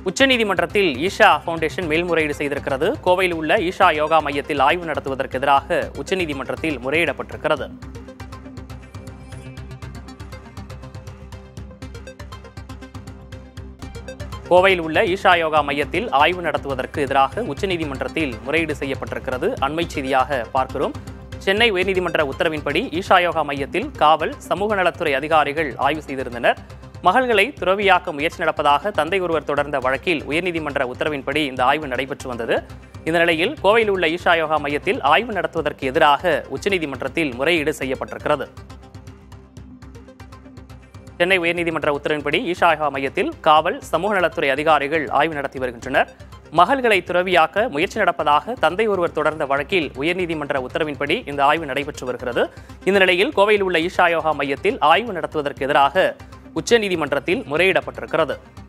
உச்சநீதிமன்றத்தில் ஈஷா ஃபவுண்டேஷன் மேல்முறையீடு செய்திருக்கிறது கோவையில் உள்ள ஈஷா யோகா மையத்தில் ஆய்வு நடத்துவதற்கு எதிராக உச்சநீதிமன்றத்தில் முறையிடப்பட்டிருக்கிறது கோவையில் உள்ள ஈஷா யோகா மையத்தில் ஆய்வு நடத்துவதற்கு எதிராக உச்சநீதிமன்றத்தில் முறையீடு செய்யப்பட்டிருக்கிறது அண்மை செய்தியாக பார்க்கிறோம் சென்னை உயர்நீதிமன்ற உத்தரவின்படி ஈஷா யோகா மையத்தில் காவல் சமூக நலத்துறை அதிகாரிகள் ஆய்வு செய்திருந்தனர் மகள்களை துறவியாக்க முயற்சி நடப்பதாக தந்தை ஒருவர் தொடர்ந்த வழக்கில் உயர்நீதிமன்ற உத்தரவின்படி இந்த ஆய்வு நடைபெற்று வந்தது இந்த நிலையில் கோவையில் உள்ள ஈஷா யோகா மையத்தில் ஆய்வு நடத்துவதற்கு எதிராக உச்சநீதிமன்றத்தில் முறையீடு செய்யப்பட்டிருக்கிறது சென்னை உயர்நீதிமன்ற உத்தரவின்படி ஈஷா யோகா மையத்தில் காவல் சமூக நலத்துறை அதிகாரிகள் ஆய்வு நடத்தி வருகின்றனர் மகள்களை துறவியாக்க முயற்சி நடப்பதாக தந்தை ஒருவர் தொடர்ந்த வழக்கில் உயர்நீதிமன்ற உத்தரவின்படி இந்த ஆய்வு நடைபெற்று வருகிறது இந்த நிலையில் கோவையில் உள்ள ஈஷா யோகா மையத்தில் ஆய்வு நடத்துவதற்கு எதிராக உச்சநீதிமன்றத்தில் முறையிடப்பட்டிருக்கிறது